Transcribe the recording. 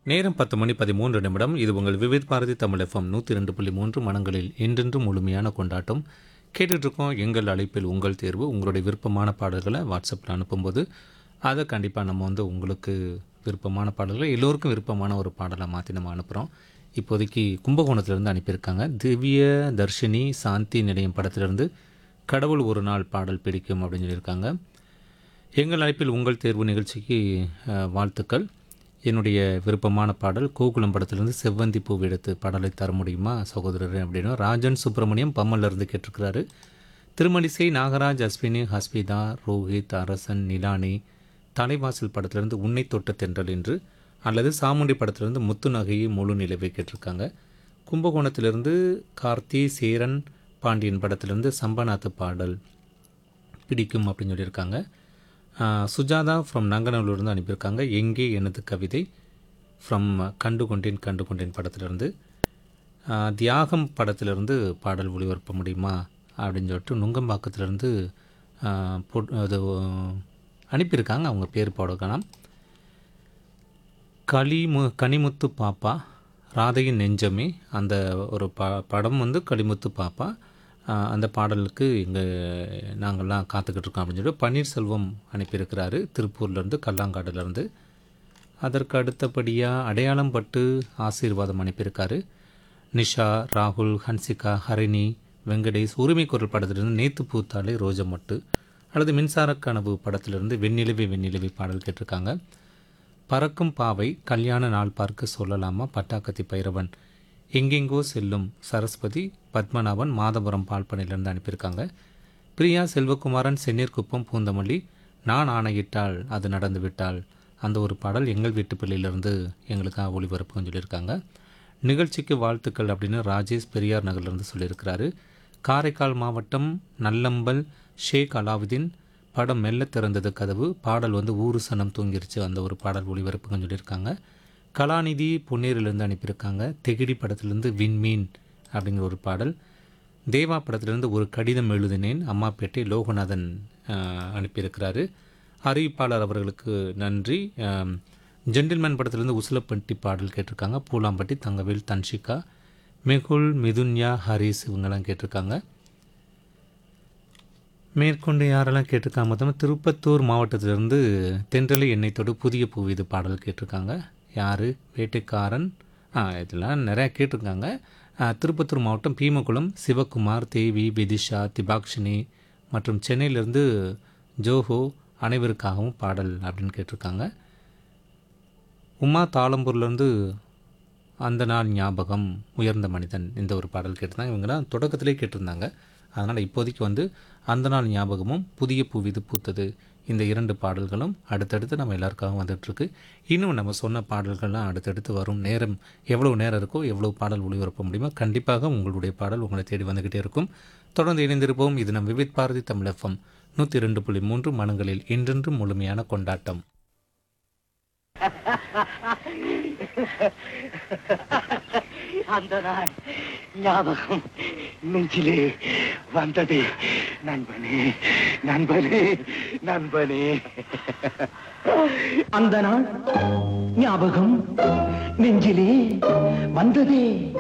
நேரம் பத்து மணி பதிமூன்று நிமிடம் இது உங்கள் விவித் பாரதி தமிழ் எஃப்எம் நூற்றி ரெண்டு புள்ளி மூன்று மனங்களில் என்றென்றும் முழுமையான கொண்டாட்டம் கேட்டுட்ருக்கோம் எங்கள் அழைப்பில் உங்கள் தேர்வு உங்களுடைய விருப்பமான பாடல்களை வாட்ஸ்அப்பில் அனுப்பும்போது அதை கண்டிப்பாக நம்ம வந்து உங்களுக்கு விருப்பமான பாடல்களை எல்லோருக்கும் விருப்பமான ஒரு பாடலை மாற்றி நம்ம அனுப்புகிறோம் இப்போதைக்கு கும்பகோணத்திலேருந்து அனுப்பியிருக்காங்க திவ்ய தர்ஷினி சாந்தி நிலையம் படத்திலிருந்து கடவுள் ஒரு நாள் பாடல் பிடிக்கும் அப்படின்னு சொல்லியிருக்காங்க எங்கள் அழைப்பில் உங்கள் தேர்வு நிகழ்ச்சிக்கு அஹ், வாழ்த்துக்கள் என்னுடைய விருப்பமான பாடல் கோகுலம் படத்திலிருந்து செவ்வந்தி பூ எடுத்து பாடலை தர முடியுமா சகோதரர் அப்படின்னு ராஜன் சுப்பிரமணியம் பம்மல்ல இருந்து கேட்டிருக்கிறாரு திருமணிசை நாகராஜ் அஸ்வினி ஹஸ்பிதா ரோஹித் அரசன் நிலானி தலைவாசல் படத்திலிருந்து உன்னை தொட்ட தென்றல் என்று அல்லது சாமுண்டி படத்திலிருந்து முத்து நகையை முழு நிலவை கேட்டிருக்காங்க கும்பகோணத்திலிருந்து கார்த்தி சேரன் பாண்டியன் படத்திலிருந்து சம்பநாத்து பாடல் பிடிக்கும் அப்படின்னு சொல்லியிருக்காங்க ஆஹ் சுஜாதா ஃப்ரம் நங்கநல்லூர்லேருந்து அனுப்பியிருக்காங்க எங்கே எனது கவிதை ஃப்ரம் கண்டு கொண்டேன் கண்டு கொண்டேன் படத்திலிருந்து ஆஹ் தியாகம் படத்திலிருந்து பாடல் ஒளிபரப்ப முடியுமா அப்படின்னு சொல்லிட்டு நுங்கம்பாக்கத்திலேருந்து அது அனுப்பியிருக்காங்க அவங்க பேர் போட காணாம் களிமு கனிமுத்து பாப்பா ராதையின் நெஞ்சமே அந்த ஒரு ப படம் வந்து களிமுத்து பாப்பா ஆஹ் அந்த பாடலுக்கு இங்கே நாங்கள்லாம் காத்துக்கிட்டு இருக்கோம் அப்படின்னு சொல்லி பன்னீர்செல்வம் அனுப்பியிருக்கிறாரு திருப்பூர்லேருந்து கல்லாங்காடுலேருந்து அதற்கு அடுத்தபடியாக அடையாளம் பட்டு ஆசீர்வாதம் அனுப்பியிருக்காரு நிஷா ராகுல் ஹன்சிகா ஹரிணி வெங்கடேஷ் உரிமை குரல் படத்திலிருந்து நேத்து பூத்தாலே ரோஜமட்டு அல்லது மின்சார கனவு படத்திலிருந்து வெண்ணிலவி வெண்ணிலவி பாடல் கேட்டிருக்காங்க பறக்கும் பாவை கல்யாண நாள் பார்க்க சொல்லலாமா பட்டாக்கத்தி பைரவன் எங்கெங்கோ செல்லும் சரஸ்வதி பத்மநாபன் மாதபுரம் பால்பனையிலிருந்து அனுப்பியிருக்காங்க பிரியா செல்வகுமாரன் செந்நீர்குப்பம் பூந்தமல்லி நான் ஆணையிட்டால் அது நடந்து விட்டால் அந்த ஒரு பாடல் எங்கள் வீட்டு பிள்ளையிலிருந்து எங்களுக்காக ஒளிபரப்புன்னு சொல்லியிருக்காங்க நிகழ்ச்சிக்கு வாழ்த்துக்கள் அப்படின்னு ராஜேஷ் பெரியார் நகர்லேருந்து சொல்லியிருக்கிறாரு காரைக்கால் மாவட்டம் நல்லம்பல் ஷேக் அலாவுதீன் படம் மெல்ல திறந்தது கதவு பாடல் வந்து ஊரு சனம் தூங்கிருச்சு அந்த ஒரு பாடல் ஒளிபரப்புன்னு சொல்லியிருக்காங்க கலாநிதி பொன்னேரிலிருந்து அனுப்பியிருக்காங்க தெகிடி படத்திலிருந்து விண்மீன் அப்படிங்கிற ஒரு பாடல் தேவா படத்திலிருந்து ஒரு கடிதம் எழுதினேன் அம்மாப்பேட்டை லோகநாதன் ஆஹ், அனுப்பியிருக்கிறாரு அறிவிப்பாளர் அவர்களுக்கு நன்றி ஆம், ஜென்டில்மேன் படத்திலிருந்து உசிலப்பட்டி பாடல் கேட்டிருக்காங்க பூலாம்பட்டி தங்கவேல் தன்ஷிகா மெகுல் மிதுன்யா ஹரிஸ் இவங்கெல்லாம் கேட்டிருக்காங்க மேற்கொண்டு யாரெல்லாம் கேட்டிருக்காங்க மொத்தமாக திருப்பத்தூர் மாவட்டத்திலிருந்து தென்றலை எண்ணெய்த்தோடு புதிய பூ இது பாடல் கேட்டிருக்காங்க யார் வேட்டைக்காரன் ஆ இதெல்லாம் நிறையா கேட்டிருக்காங்க ஆ, திருப்பத்தூர் மாவட்டம் பீமகுளம் சிவகுமார் தேவி விதிஷா திபாக்ஷினி மற்றும் சென்னையிலேருந்து ஜோஹோ அனைவருக்காகவும் பாடல் அப்படின்னு கேட்டிருக்காங்க உமா தாளம்பூர்லேருந்து அந்த நாள் ஞாபகம் உயர்ந்த மனிதன் இந்த ஒரு பாடல் கேட்டிருந்தாங்க இவங்களாம் தொடக்கத்திலே கேட்டிருந்தாங்க அதனால் இப்போதைக்கு வந்து அந்த நாள் ஞாபகமும் புதிய பூவிது பூத்தது இந்த இரண்டு பாடல்களும் அடுத்தடுத்து நம்ம எல்லாருக்காகவும் வந்துட்டுருக்கு இன்னும் நம்ம சொன்ன பாடல்கள்லாம் அடுத்தடுத்து வரும் நேரம் எவ்வளவு நேரம் இருக்கோ எவ்வளவு பாடல் ஒளிபரப்ப முடியுமோ கண்டிப்பாக உங்களுடைய பாடல் உங்களை தேடி வந்துக்கிட்டே இருக்கும் தொடர்ந்து இணைந்திருப்போம் இது நம் விவித் பாரதி தமிழ் எஃப்எம் நூற்றி ரெண்டு புள்ளி மூன்று மனங்களில் என்றென்றும் முழுமையான கொண்டாட்டம் அந்த நாள் ஞாபகம் நெஞ்சிலே வந்தது நண்பனே நண்பனே நண்பனே அந்த நாள் ஞாபகம் நெஞ்சிலே வந்ததே